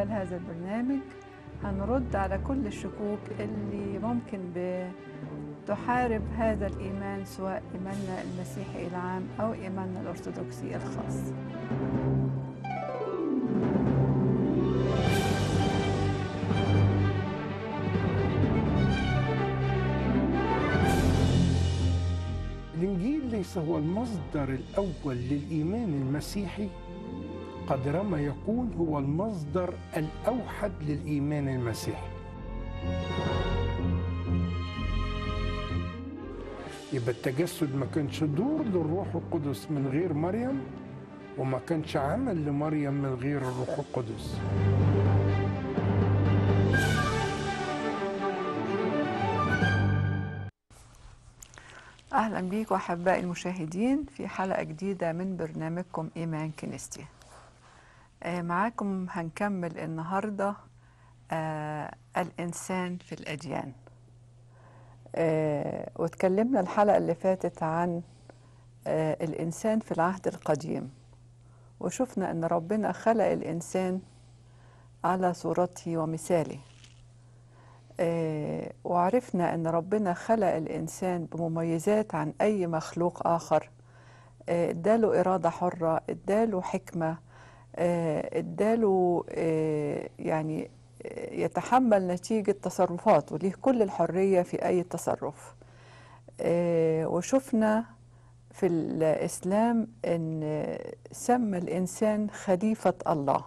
خلال هذا البرنامج هنرد على كل الشكوك اللي ممكن تحارب هذا الإيمان سواء إيماننا المسيحي العام أو إيماننا الأرثوذكسي الخاص الإنجيل ليس هو المصدر الأول للإيمان المسيحي قدر ما يكون هو المصدر الأوحد للإيمان المسيحي يبقى التجسد ما كانش دور للروح القدس من غير مريم وما كانش عمل لمريم من غير الروح القدس أهلا بيكم أحبائي المشاهدين في حلقة جديدة من برنامجكم إيمان كنيستي آه معاكم هنكمل النهاردة آه الإنسان في الأديان آه واتكلمنا الحلقة اللي فاتت عن آه الإنسان في العهد القديم وشفنا أن ربنا خلق الإنسان على صورته ومثاله آه وعرفنا أن ربنا خلق الإنسان بمميزات عن أي مخلوق آخر آه اداله إرادة حرة اداله حكمة آه اداله يعني يتحمل نتيجة تصرفات وليه كل الحرية في أي تصرف وشفنا في الإسلام أن سمى الإنسان خليفة الله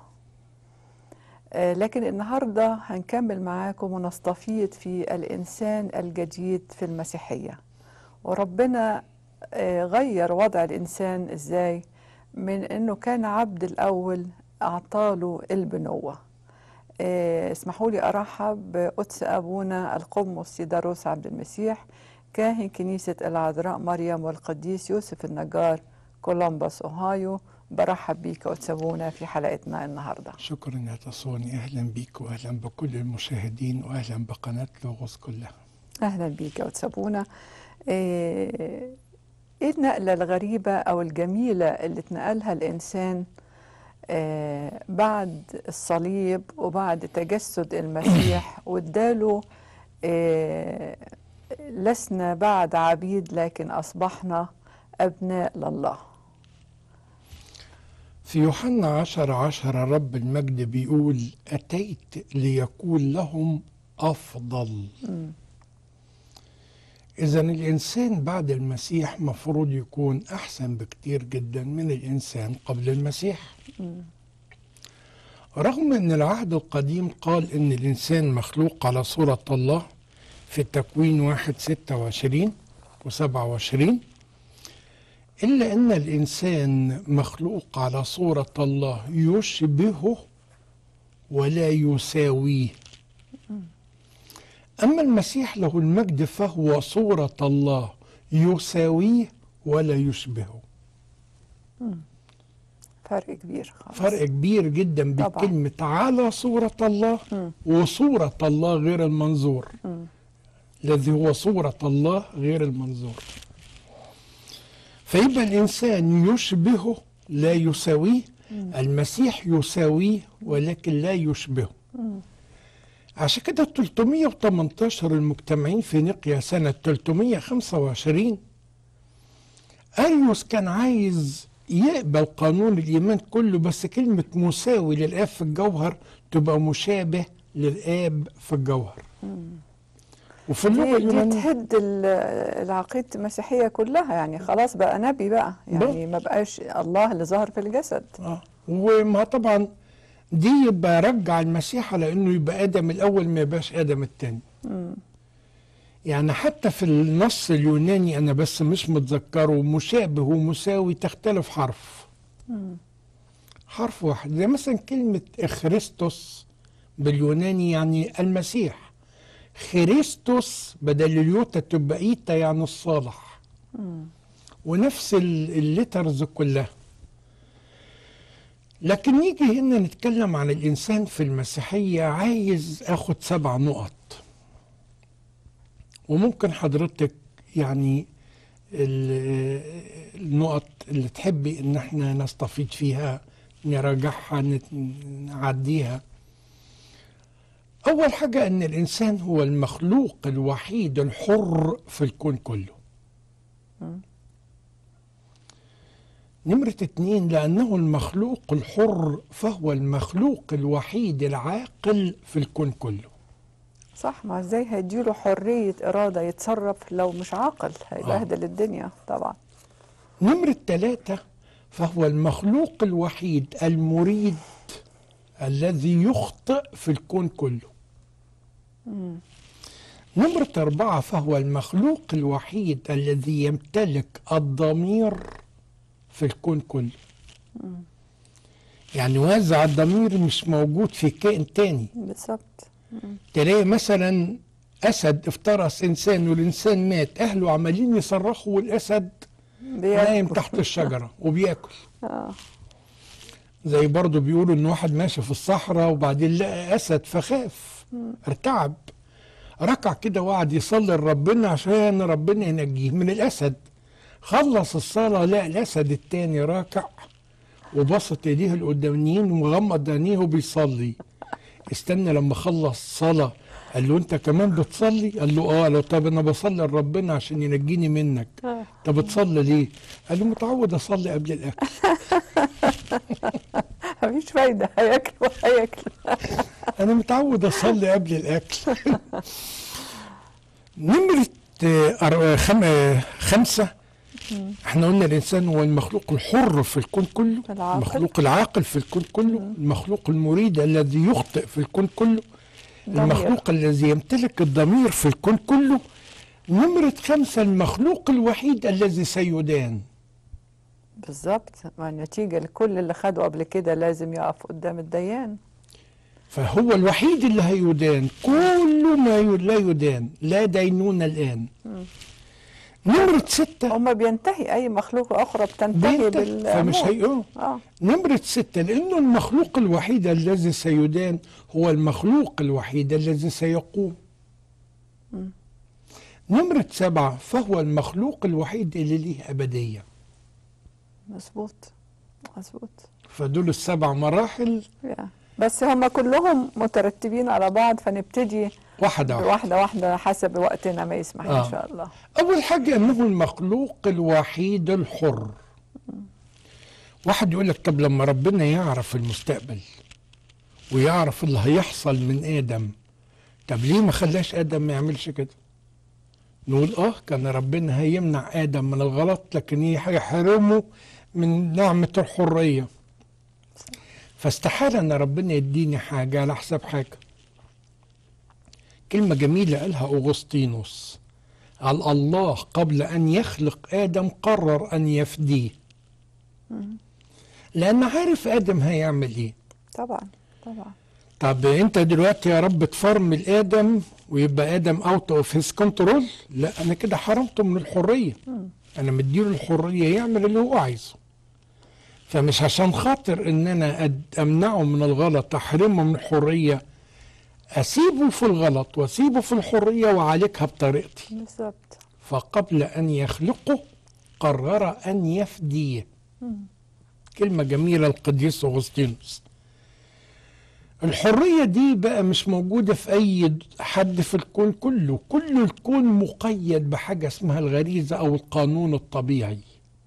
لكن النهاردة هنكمل معاكم ونستفيض في الإنسان الجديد في المسيحية وربنا غير وضع الإنسان إزاي من أنه كان عبد الأول أعطاله البنوة اسمحوا لي أرحب بقدس أبونا القمص سيداروس عبد المسيح كاهن كنيسة العذراء مريم والقديس يوسف النجار كولومبوس أوهايو برحب بيك قدس أبونا في حلقتنا النهاردة شكرا يا تصوني أهلا بيك وأهلا بكل المشاهدين وأهلا بقناة لغوص كلها أهلا بيك يا قدس أبونا إيه النقلة الغريبة أو الجميلة اللي اتنقلها الإنسان آه بعد الصليب وبعد تجسد المسيح واداله آه لسنا بعد عبيد لكن أصبحنا أبناء لله في يوحنا عشر عشر رب المجد بيقول أتيت ليكون لهم أفضل إذا الإنسان بعد المسيح مفروض يكون أحسن بكتير جدا من الإنسان قبل المسيح م. رغم أن العهد القديم قال أن الإنسان مخلوق على صورة الله في التكوين واحد ستة وعشرين وسبعة وعشرين إلا أن الإنسان مخلوق على صورة الله يشبهه ولا يساويه أما المسيح له المجد فهو صورة الله يساويه ولا يشبهه فرق كبير خالص فرق كبير جدا بكلمة على صورة الله م. وصورة الله غير المنظور م. الذي هو صورة الله غير المنظور فيبقى الإنسان يشبهه لا يساويه م. المسيح يساويه ولكن لا يشبهه عشان كده 318 المجتمعين في نقيا سنة 325 أريوس كان عايز يقبل قانون الإيمان كله بس كلمة مساوي للآب في الجوهر تبقى مشابه للآب في الجوهر وفي اللغة دي, دي تهد العقيدة المسيحية كلها يعني خلاص بقى نبي بقى يعني ما بقاش الله اللي ظهر في الجسد آه. وما طبعا دي يبقى رجع المسيح على انه يبقى ادم الاول ما يبقاش ادم الثاني يعني حتى في النص اليوناني انا بس مش متذكره مشابه ومساوي تختلف حرف مم. حرف واحد زي مثلا كلمة خريستوس باليوناني يعني المسيح خريستوس بدل اليوتا تبقى ايتا يعني الصالح مم. ونفس الليترز كلها لكن نيجي هنا نتكلم عن الإنسان في المسيحية عايز أخد سبع نقط وممكن حضرتك يعني النقط اللي تحبي ان احنا نستفيد فيها نراجعها نعديها أول حاجة أن الإنسان هو المخلوق الوحيد الحر في الكون كله نمرة اتنين لأنه المخلوق الحر فهو المخلوق الوحيد العاقل في الكون كله صح ما ازاي هيديله حرية إرادة يتصرف لو مش عاقل هيبهدل الدنيا طبعا نمرة ثلاثة فهو المخلوق الوحيد المريد الذي يخطئ في الكون كله نمرة أربعة فهو المخلوق الوحيد الذي يمتلك الضمير في الكون كله يعني وازع الضمير مش موجود في كائن تاني بالظبط تلاقي مثلا أسد افترس إنسان والإنسان مات أهله عمالين يصرخوا والأسد نايم بياكل. تحت الشجرة وبياكل آه. زي برضه بيقولوا ان واحد ماشي في الصحراء وبعدين لقى اسد فخاف ارتعب ركع كده وقعد يصلي لربنا عشان ربنا ينجيه من الاسد خلص الصلاه لقى الاسد التاني راكع وبسط ايديه القداميين ومغمض عينيه وبيصلي استنى لما خلص صلاه قال له انت كمان بتصلي قال له اه قال له طب انا بصلي لربنا عشان ينجيني منك آه. طب بتصلي ليه قال له متعود اصلي قبل الاكل مفيش فايدة هياكلوا هياكلوا انا متعود اصلي قبل الاكل نمرة آه، أر- خم... آه، خمسة احنا قلنا الانسان هو المخلوق الحر في الكون كله العاقل. المخلوق العاقل في الكون كله المخلوق المريد الذي يخطئ في الكون كله ضمير. المخلوق الذي يمتلك الضمير في الكون كله نمرة خمسة المخلوق الوحيد الذي سيدان بالظبط ما النتيجة لكل اللي خدوا قبل كده لازم يقف قدام الديان فهو الوحيد اللي هيدان كل ما ي- لا يدان لا دينون الآن نمرة ستة هما بينتهي أي مخلوق أخرى بتنتهي بينتهي، بالموت فمش هيقوم اه نمرة ستة لأنه المخلوق الوحيد الذي سيدان هو المخلوق الوحيد الذي سيقوم نمرة سبعة فهو المخلوق الوحيد اللي ليه أبدية مظبوط مظبوط فدول السبع مراحل يا. بس هما كلهم مترتبين على بعض فنبتدي واحدة واحدة واحدة واحدة حسب وقتنا ما يسمح آه. إن شاء الله أول حاجة أنه المخلوق الوحيد الحر واحد يقول لك طب لما ربنا يعرف المستقبل ويعرف اللي هيحصل من آدم طب ليه ما خلاش آدم ما يعملش كده نقول آه كان ربنا هيمنع آدم من الغلط لكن هيحرمه من نعمة الحرية فاستحال أن ربنا يديني حاجة على حساب حاجة كلمة جميلة قالها أغسطينوس على الله قبل أن يخلق آدم قرر أن يفديه لأن عارف آدم هيعمل إيه طبعا طبعا طب أنت دلوقتي يا رب تفرمل آدم ويبقى آدم أوت أوف هيز كنترول لا أنا كده حرمته من الحرية أنا مديله الحرية يعمل اللي هو عايزه فمش عشان خاطر إن أنا أد- أمنعه من الغلط أحرمه من الحرية أسيبه في الغلط وأسيبه في الحرية وأعالجها بطريقتي بالظبط فقبل أن يخلقه قرر أن يفديه كلمة جميلة القديس أغسطينوس الحرية دي بقى مش موجودة في أي حد في الكون كله كل الكون مقيد بحاجة اسمها الغريزة أو القانون الطبيعي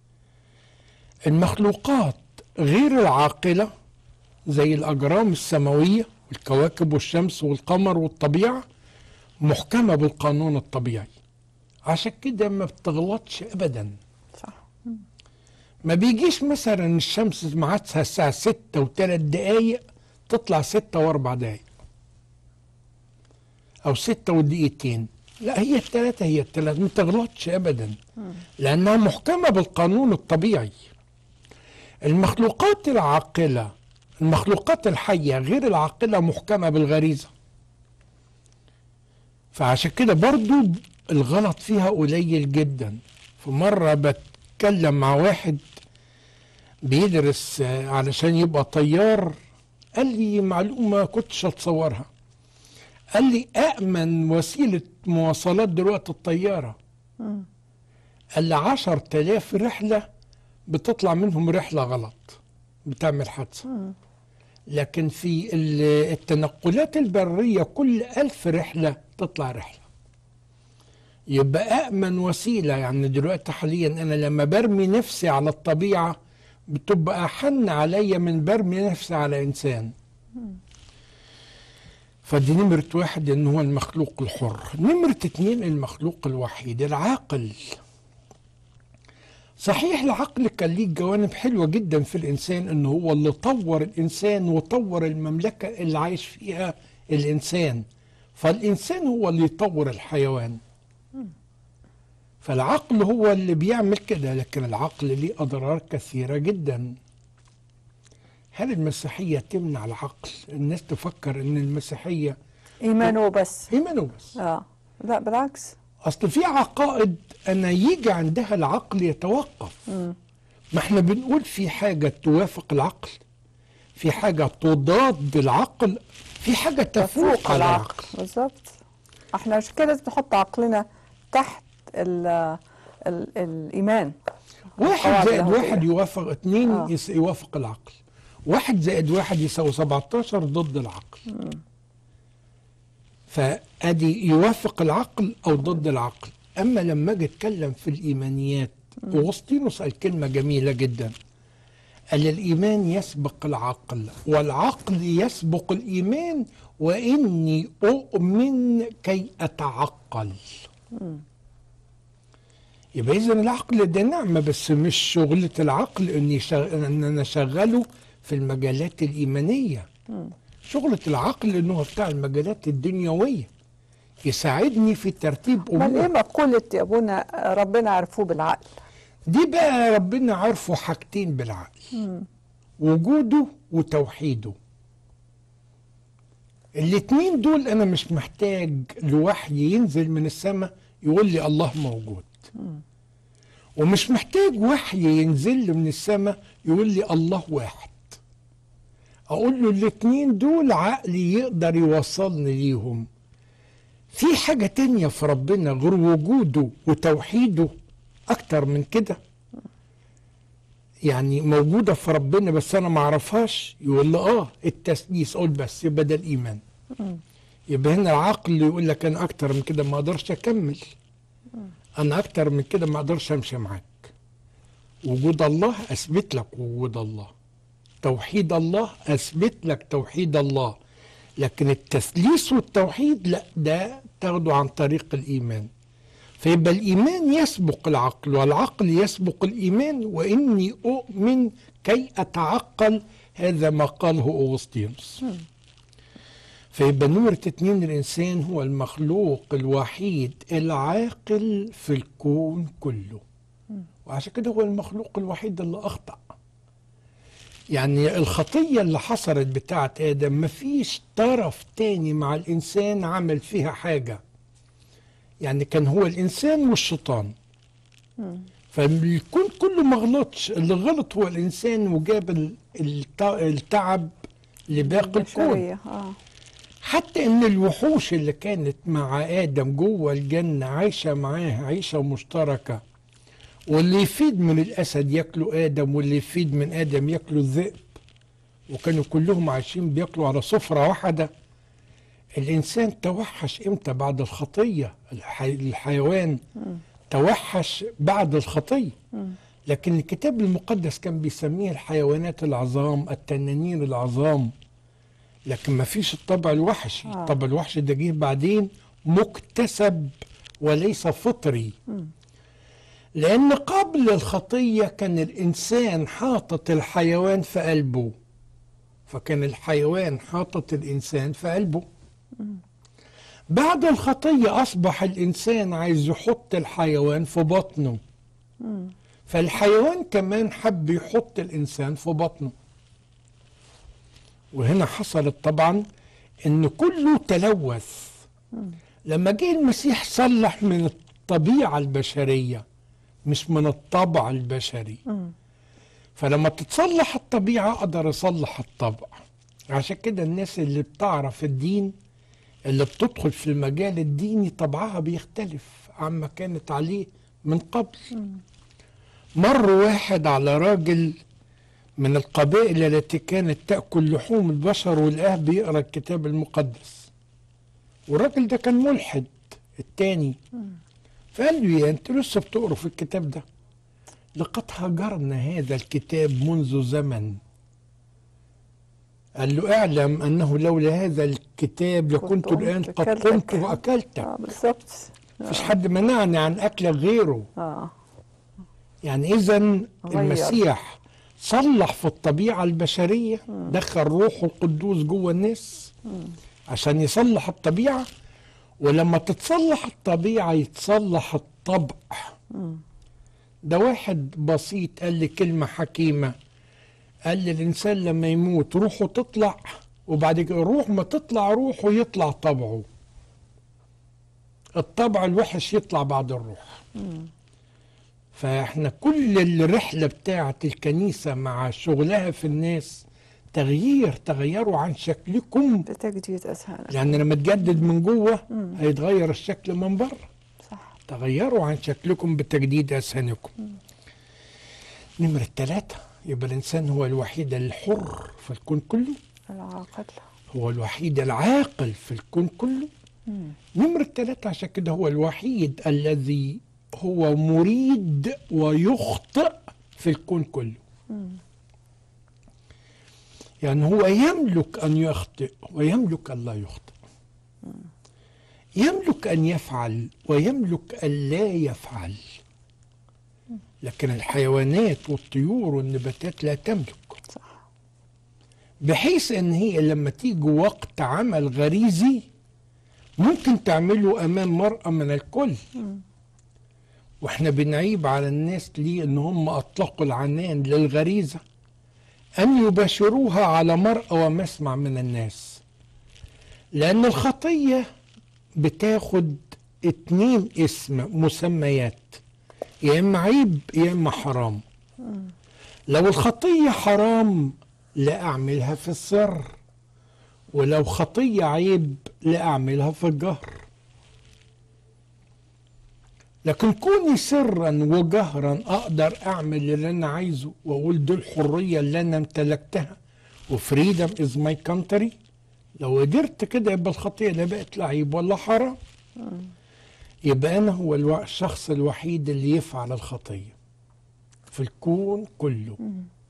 المخلوقات غير العاقلة زي الأجرام السماوية والكواكب والشمس والقمر والطبيعة محكمة بالقانون الطبيعي عشان كده ما بتغلطش ابدا صح ما بيجيش مثلا الشمس ميعادها الساعة ستة وثلاث دقايق تطلع ستة واربع دقايق او ستة ودقيقتين لا هي الثلاثة هي الثلاثة ما تغلطش ابدا لانها محكمة بالقانون الطبيعي المخلوقات العاقلة المخلوقات الحية غير العاقلة محكمة بالغريزة فعشان كده برضو الغلط فيها قليل جدا في مرة بتكلم مع واحد بيدرس آه، علشان يبقى طيار قال لي معلومة كنتش اتصورها قال لي أأمن وسيلة مواصلات دلوقتي الطيارة قال لي عشر تلاف رحلة بتطلع منهم رحلة غلط بتعمل حادثة لكن في ال- التنقلات البرية كل ألف رحلة تطلع رحلة يبقى أأمن وسيلة يعني دلوقتي حاليا أنا لما برمي نفسي على الطبيعة بتبقى أحن عليا من برمي نفسي على إنسان فدي نمرة واحد إن هو المخلوق الحر نمرة اتنين المخلوق الوحيد العاقل صحيح العقل كان ليه جوانب حلوة جدا في الإنسان إن هو اللي طور الإنسان وطور المملكة اللي عايش فيها الإنسان فالإنسان هو اللي يطور الحيوان فالعقل هو اللي بيعمل كده لكن العقل ليه أضرار كثيرة جدا هل المسيحية تمنع العقل؟ الناس تفكر إن المسيحية ايمانه بس إيمانه بس اه لا بالعكس اصل في عقائد انا يجي عندها العقل يتوقف ما احنا بنقول في حاجه توافق العقل في حاجه تضاد العقل في حاجه تفوق على العقل بالظبط احنا عشان كده لازم نحط عقلنا تحت ال ال الايمان واحد القواعد زائد اللاهوتية. واحد يوافق اتنين آه. يس- يوافق العقل واحد زائد واحد يساوي 17 ضد العقل فادي يوافق العقل او ضد العقل اما لما اجي اتكلم في الايمانيات اغسطينوس قال كلمه جميله جدا قال الايمان يسبق العقل والعقل يسبق الايمان واني اؤمن كي اتعقل يبقى اذا العقل ده نعمه بس مش شغله العقل اني شغ... ان انا اشغله في المجالات الايمانيه شغله العقل انه هو بتاع المجالات الدنيويه يساعدني في ترتيب امال ايه امور مقولة يا ابونا ربنا عرفوه بالعقل دي بقى ربنا عارفه حاجتين بالعقل وجوده وتوحيده الاتنين دول انا مش محتاج لوحي ينزل من السماء يقول لي الله موجود ومش محتاج وحي ينزل لي من السماء يقول لي الله واحد اقول له الاتنين دول عقلي يقدر يوصلني ليهم في حاجة تانية في ربنا غير وجوده وتوحيده أكتر من كده يعني موجودة في ربنا بس أنا ما أعرفهاش يقول لي آه التسليس أقول بس يبقى ده الإيمان يبقى هنا العقل يقول لك أنا أكتر من كده ما أقدرش أكمل أنا أكتر من كده ما أقدرش أمشي معاك وجود الله أثبت لك وجود الله توحيد الله أثبت لك توحيد الله لكن التثليث والتوحيد لا ده تاخده عن طريق الإيمان فيبقى الإيمان يسبق العقل والعقل يسبق الإيمان وإني أؤمن كي أتعقل هذا ما قاله أغسطينوس فيبقى نمرة اتنين الإنسان هو المخلوق الوحيد العاقل في الكون كله وعشان كده هو المخلوق الوحيد اللي أخطأ يعني الخطية اللي حصلت بتاعت آدم مفيش طرف تاني مع الإنسان عمل فيها حاجة يعني كان هو الإنسان والشيطان فالكون كله ما غلطش اللي غلط هو الإنسان وجاب ال- الت- التعب لباقي الكون البشرية اه حتى ان الوحوش اللي كانت مع ادم جوه الجنه عايشه معاه عيشه مشتركه واللي يفيد من الاسد ياكلوا ادم واللي يفيد من ادم ياكلوا الذئب وكانوا كلهم عايشين بياكلوا على سفره واحده الانسان توحش امتى بعد الخطيه الحي... الحيوان توحش بعد الخطيه لكن الكتاب المقدس كان بيسميه الحيوانات العظام التنانين العظام لكن ما فيش الطبع الوحشي آه. الطبع الوحشي ده جه بعدين مكتسب وليس فطري لأن قبل الخطية كان الإنسان حاطط الحيوان في قلبه فكان الحيوان حاطط الإنسان في قلبه بعد الخطية أصبح الإنسان عايز يحط الحيوان في بطنه فالحيوان كمان حب يحط الإنسان في بطنه وهنا حصلت طبعا ان كله تلوث لما جه المسيح صلح من الطبيعة البشرية مش من الطبع البشري فلما تتصلح الطبيعة أقدر أصلح الطبع عشان كده الناس اللي بتعرف الدين اللي بتدخل في المجال الديني طبعها بيختلف عما كانت عليه من قبل مر واحد على راجل من القبائل التي كانت تأكل لحوم البشر والآب بيقرأ الكتاب المقدس والراجل ده كان ملحد التاني فقال له يا انت لسه بتقروا في الكتاب ده لقد هجرنا هذا الكتاب منذ زمن قال له اعلم انه لولا هذا الكتاب لكنت كنت الان قمت قد أكلتك. قمت واكلتك اه بالظبط مفيش حد منعني عن اكلك غيره اه يعني اذا غير. المسيح صلح في الطبيعه البشريه دخل روحه القدوس جوه الناس عشان يصلح الطبيعه ولما تتصلح الطبيعه يتصلح الطبع ده واحد بسيط قال لي كلمه حكيمه قال لي الانسان لما يموت روحه تطلع وبعد كده روح ما تطلع روحه يطلع طبعه الطبع الوحش يطلع بعد الروح فاحنا كل الرحلة بتاعة الكنيسة مع شغلها في الناس تغيير تغيروا عن شكلكم بتجديد اذهانك لأن لما تجدد من جوه هيتغير الشكل من بره صح تغيروا عن شكلكم بتجديد أذهانكم نمرة ثلاثة يبقى الإنسان هو الوحيد الحر في الكون كله العاقل هو الوحيد العاقل في الكون كله نمرة ثلاثة عشان كده هو الوحيد الذي هو مريد ويخطئ في الكون كله يعني هو يملك أن يخطئ ويملك أن لا يخطئ يملك أن يفعل ويملك أن لا يفعل لكن الحيوانات والطيور والنباتات لا تملك صح بحيث ان هي لما تيجي وقت عمل غريزي ممكن تعمله امام مرأة من الكل واحنا بنعيب على الناس ليه ان هم اطلقوا العنان للغريزة ان يباشروها على مرأة ومسمع من الناس لان الخطية بتاخد اتنين اسم مسميات يا اما عيب يا اما حرام لو الخطية حرام لا أعملها في السر ولو خطية عيب لا أعملها في الجهر لكن كوني سرا وجهرا أقدر أعمل اللي أنا عايزه وأقول دي الحرية اللي أنا امتلكتها وفريدم از ماي كونتري لو قدرت كده يبقى الخطية لا بقت لعيب ولا حرام يبقى أنا هو الو- الشخص الوحيد اللي يفعل الخطية في الكون كله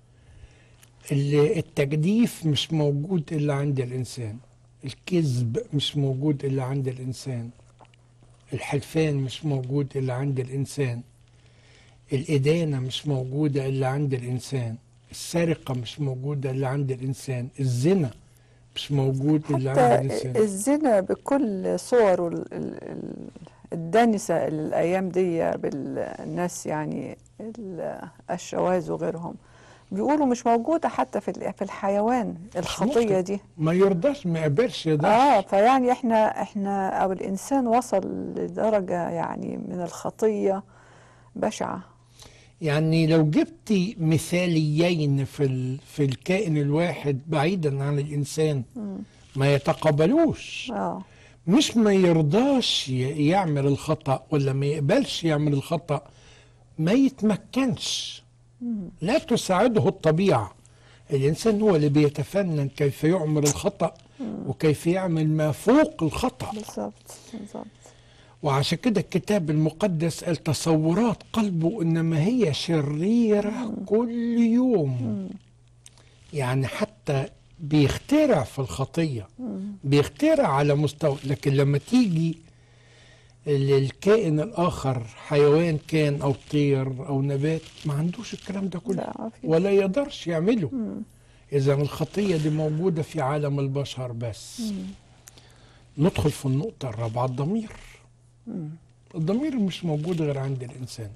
اللي التجديف مش موجود إلا عند الإنسان الكذب مش موجود إلا عند الإنسان الحلفان مش موجود إلا عند الإنسان الإدانة مش موجودة إلا عند الإنسان السرقة مش موجودة إلا عند الإنسان الزنا مش موجود إلا عند حتى الإنسان الزنا بكل صوره ال- ال- ال- الدانسة الأيام دي بالناس يعني ال- الشواذ وغيرهم بيقولوا مش موجودة حتى في ال- في الحيوان الخطية ممكن. دي ما يرضاش ما يقبلش يقدرش اه فيعني احنا احنا او الانسان وصل لدرجة يعني من الخطية بشعة يعني لو جبتي مثاليين في ال... في الكائن الواحد بعيدا عن الانسان ما يتقبلوش اه مش ما يرضاش ي- يعمل الخطا ولا ما يقبلش يعمل الخطا ما يتمكنش لا تساعده الطبيعه الانسان هو اللي بيتفنن كيف يعمل الخطا وكيف يعمل ما فوق الخطا بالظبط بالظبط وعشان كده الكتاب المقدس قال تصورات قلبه انما هي شريره كل يوم يعني حتى بيخترع في الخطيه بيخترع على مستوى لكن لما تيجي للكائن الاخر حيوان كان او طير او نبات ما عندوش الكلام ده كله لا ما في ولا يقدرش يعمله اذا الخطيه دي موجوده في عالم البشر بس ندخل في النقطه الرابعه الضمير الضمير مش موجود غير عند الانسان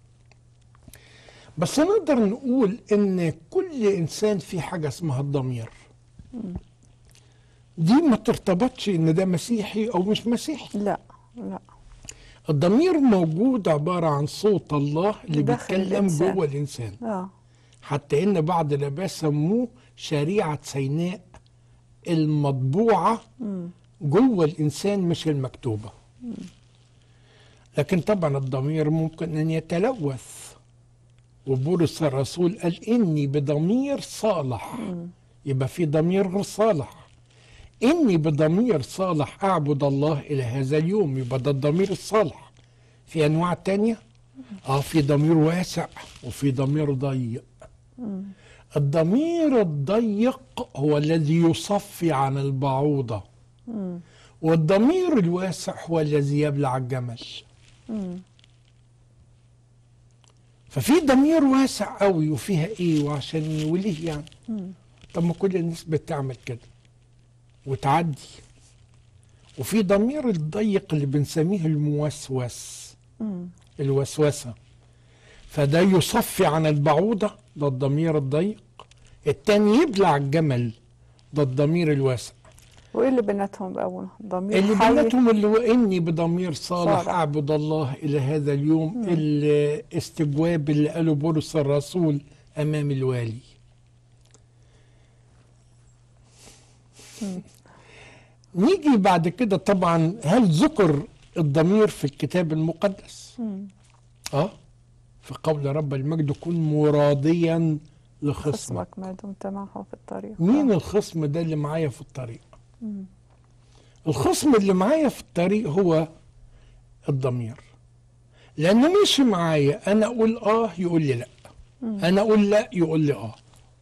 بس نقدر نقول ان كل انسان في حاجه اسمها الضمير دي ما ترتبطش ان ده مسيحي او مش مسيحي لا لا الضمير موجود عباره عن صوت الله اللي داخل بيتكلم الإنسان. جوه الانسان اه حتى ان بعض الاباء سموه شريعه سيناء المطبوعه جوه الانسان مش المكتوبه لكن طبعا الضمير ممكن ان يتلوث وبولس الرسول قال إني بضمير صالح يبقى في ضمير غير صالح إني بضمير صالح أعبد الله إلى هذا اليوم يبقى ده الضمير الصالح في أنواع تانية آه في ضمير واسع وفي ضمير ضيق الضمير الضيق هو الذي يصفي عن البعوضة والضمير الواسع هو الذي يبلع الجمل ففي ضمير واسع قوي وفيها ايه وعشان وليه يعني طب ما كل الناس بتعمل كده وتعدي وفي ضمير الضيق اللي بنسميه الموسوس الوسوسة فده يصفي عن البعوضة ده الضمير الضيق التاني يبلع الجمل ده الضمير الواسع وايه اللي بيناتهم بقى ضمير اللي حي بيناتهم اللي هو اني بضمير صالح صالح. اعبد الله الى هذا اليوم الاستجواب اللي قاله بولس الرسول امام الوالي نيجي بعد كده طبعا هل ذكر الضمير في الكتاب المقدس اه في قول رب المجد كن مراديا لخصمك خصمك ما دمت معه في الطريق مين الخصم ده اللي معايا في الطريق الخصم اللي معايا في الطريق هو الضمير لانه ماشي معايا انا اقول اه يقول لي لا انا اقول لا يقول لي اه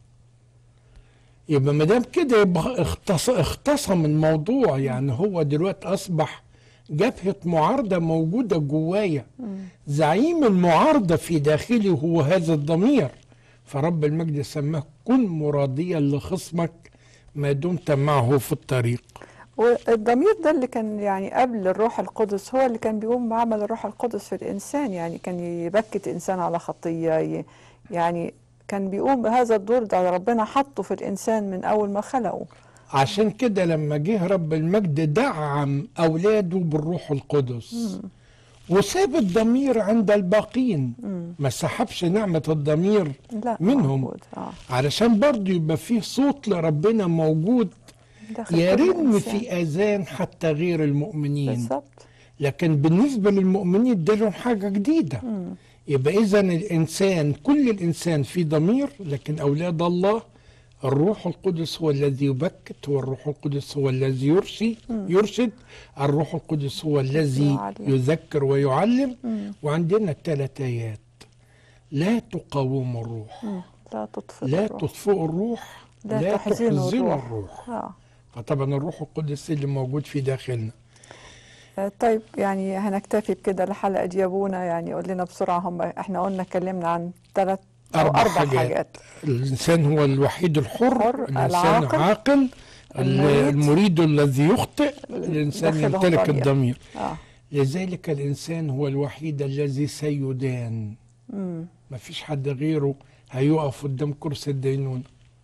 يبقى ما دام كده يبقى اختص- اختصم الموضوع يعني هو دلوقتي اصبح جبهه معارضه موجوده جوايا زعيم المعارضه في داخلي هو هذا الضمير فرب المجد سماه كن مراديا لخصمك ما دمت معه في الطريق والضمير ده اللي كان يعني قبل الروح القدس هو اللي كان بيقوم بعمل الروح القدس في الإنسان يعني كان يبكت إنسان على خطية ي- يعني كان بيقوم بهذا الدور ده ربنا حطه في الإنسان من أول ما خلقه عشان كده لما جه رب المجد دعم اولاده بالروح القدس وساب الضمير عند الباقين ما سحبش نعمه الضمير لا منهم موجود. آه. علشان برضه يبقى فيه صوت لربنا موجود داخل كل يرن إنسان. في اذان حتى غير المؤمنين بالظبط لكن بالنسبه للمؤمنين ده لهم حاجه جديده يبقى اذا الانسان كل الانسان في ضمير لكن اولاد الله الروح القدس هو الذي يبكت والروح القدس هو الذي يرشي يرشد الروح القدس هو الذي يعلم. يذكر ويعلم وعندنا الثلاث ايات لا تقاوموا الروح مم. لا تطفئ لا الروح. تطفئوا الروح لا لا تحزنوا تحزنوا الروح. الروح آه. فطبعا الروح القدس اللي موجود في داخلنا آه، طيب يعني هنكتفي بكده الحلقة دي يا ابونا يعني قول لنا بسرعة هم احنا قلنا اتكلمنا عن ثلاث أو أربع أربع حاجات. حاجات, الإنسان هو الوحيد الحر حر، الإنسان العاقل، عاقل المريد، المريد الذي يخطئ الإنسان داخله يمتلك ضمير. الضمير آه. لذلك الإنسان هو الوحيد الذي سيدان مم. ما فيش حد غيره هيقف قدام كرسي الدينونة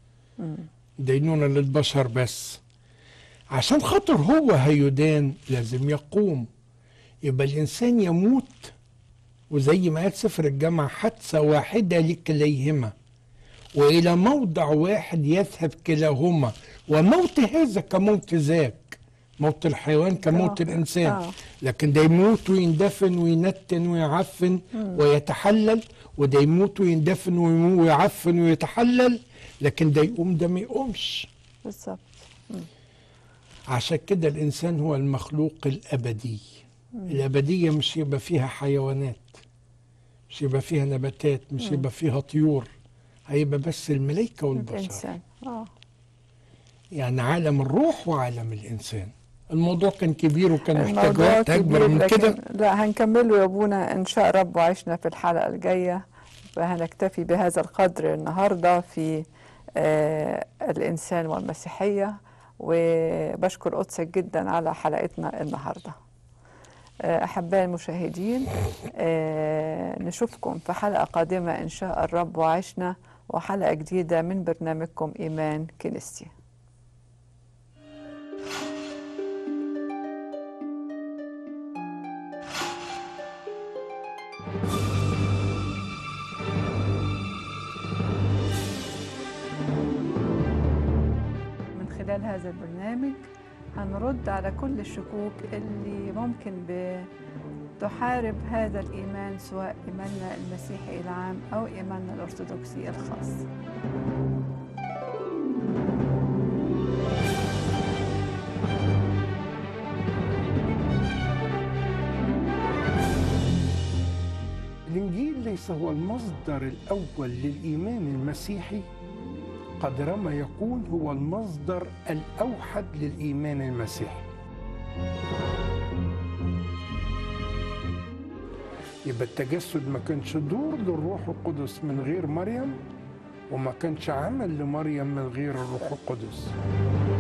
دينونة للبشر بس عشان خاطر هو هيدان لازم يقوم يبقى الإنسان يموت وزي ما قال سفر الجامعة حادثة واحدة لكليهما وإلى موضع واحد يذهب كلاهما وموت هذا كموت ذاك موت الحيوان كموت آه. الإنسان آه. لكن ده يموت ويندفن وينتن ويعفن ويتحلل وده يموت ويندفن ويمو- ويعفن ويتحلل لكن ده يقوم ده ما يقومش بالظبط عشان كده الإنسان هو المخلوق الأبدي الأبدية مش يبقى فيها حيوانات مش يبقى فيها نباتات مش يبقى فيها طيور هيبقى بس الملائكة والبشر الإنسان آه. يعني عالم الروح وعالم الإنسان الموضوع كان كبير وكان محتاج الموضوع وقت أكبر كبير من لكن كده لا هنكمله يا ابونا ان شاء رب وعشنا في الحلقه الجايه فهنكتفي بهذا القدر النهارده في آه الانسان والمسيحيه وبشكر قدسك جدا على حلقتنا النهارده آه احبائي المشاهدين آه نشوفكم في حلقه قادمه ان شاء الرب وعشنا وحلقه جديده من برنامجكم ايمان كنيستي من خلال هذا البرنامج هنرد على كل الشكوك اللي ممكن ب تحارب هذا الإيمان سواء إيماننا المسيحي العام أو إيماننا الأرثوذكسي الخاص الإنجيل ليس هو المصدر الأول للإيمان المسيحي قدر ما يكون هو المصدر الأوحد للإيمان المسيحي يبقى التجسد ما كانش دور للروح القدس من غير مريم وما كانش عمل لمريم من غير الروح القدس